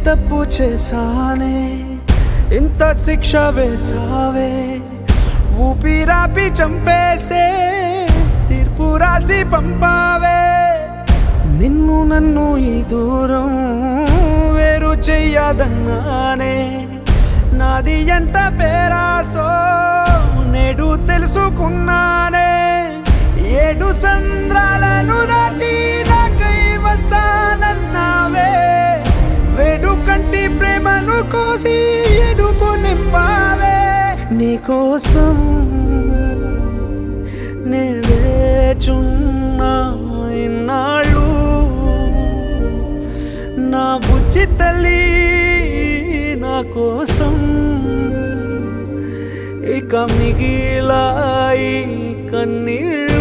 తప్పు చేశానే ఇంత శిక్ష వేసావే ఊపిరాపి చంపేసే తీర్పు రాసి పంపావే నిన్ను నన్ను ఈ దూరం వేరు చెయ్యదన్నానే నాది ఎంత పేరాసో నేడు తెలుసుకున్నానే ఏడు సంద్రాలను దాటి నాకై వస్తానన్నావే వేడు కంటి ప్రేమను కోసి ఎడుపు నింపావే నీకోసం నేలేచున్నా ఇన్నాళ్ళు నా బుజ్జి తల్లి నా కోసం ఇక మిగిలాయి కన్నీళ్ళు